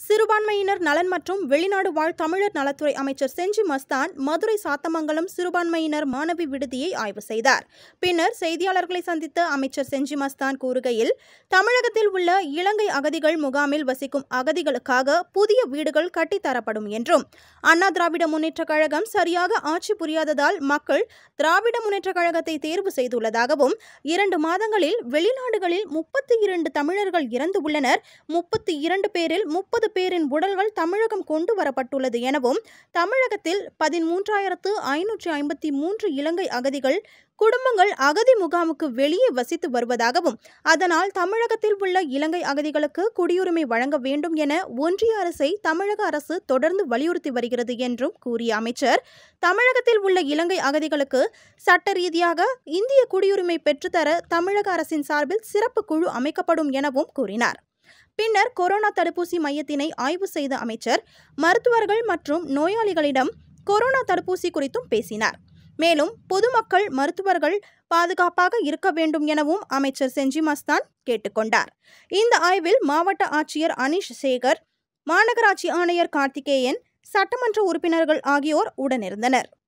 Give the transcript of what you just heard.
சிறுபான்மையினர் நலன் மற்றும் வெளிநாடு வாழ் தமிழர் நலத்துறை அமைச்சர் செஞ்சி மஸ்தான் மதுரை சாத்தமங்கலம் சிறுபான்மையினர் மாணவி விடுதியை ஆய்வு செய்தார் பின்னர் செய்தியாளர்களை சந்தித்த அமைச்சர் செஞ்சி மஸ்தான் கூறுகையில் தமிழகத்தில் உள்ள இலங்கை அகதிகள் முகாமில் வசிக்கும் அகதிகளுக்காக புதிய வீடுகள் கட்டித்தரப்படும் என்றும் அண்ணா திராவிட முன்னேற்றக் கழகம் சரியாக ஆட்சி புரியாததால் மக்கள் திராவிட முன்னேற்றக் கழகத்தை தேர்வு செய்துள்ளதாகவும் இரண்டு மாதங்களில் வெளிநாடுகளில் முப்பத்தி இரண்டு தமிழர்கள் இறந்து உள்ளனர் முப்பத்தி இரண்டு பேரில் முப்பது பேரின் உடல்கள் தமிழகம் கொண்டு வரப்பட்டுள்ளது எனவும் தமிழகத்தில் பதிமூன்றாயிரத்து ஐநூற்றி ஐம்பத்தி மூன்று இலங்கை அகதிகள் குடும்பங்கள் அகதி முகாமுக்கு வெளியே வசித்து வருவதாகவும் அதனால் தமிழகத்தில் உள்ள இலங்கை அகதிகளுக்கு குடியுரிமை வழங்க வேண்டும் என ஒன்றிய அரசை தமிழக அரசு தொடர்ந்து வலியுறுத்தி வருகிறது என்றும் கூறிய அமைச்சர் தமிழகத்தில் உள்ள இலங்கை அகதிகளுக்கு சட்ட ரீதியாக இந்திய குடியுரிமை பெற்றுத்தர தமிழக அரசின் சார்பில் சிறப்பு குழு அமைக்கப்படும் எனவும் கூறினார் பின்னர் கொரோனா தடுப்பூசி மையத்தினை ஆய்வு செய்த அமைச்சர் மருத்துவர்கள் மற்றும் நோயாளிகளிடம் கொரோனா தடுப்பூசி குறித்தும் பேசினார் மேலும் பொதுமக்கள் மருத்துவர்கள் பாதுகாப்பாக இருக்க வேண்டும் எனவும் அமைச்சர் செஞ்சி மஸ்தான் கேட்டுக்கொண்டார் இந்த ஆய்வில் மாவட்ட ஆட்சியர் அனீஷ் சேகர் மாநகராட்சி ஆணையர் கார்த்திகேயன் சட்டமன்ற உறுப்பினர்கள் ஆகியோர் உடனிருந்தனர்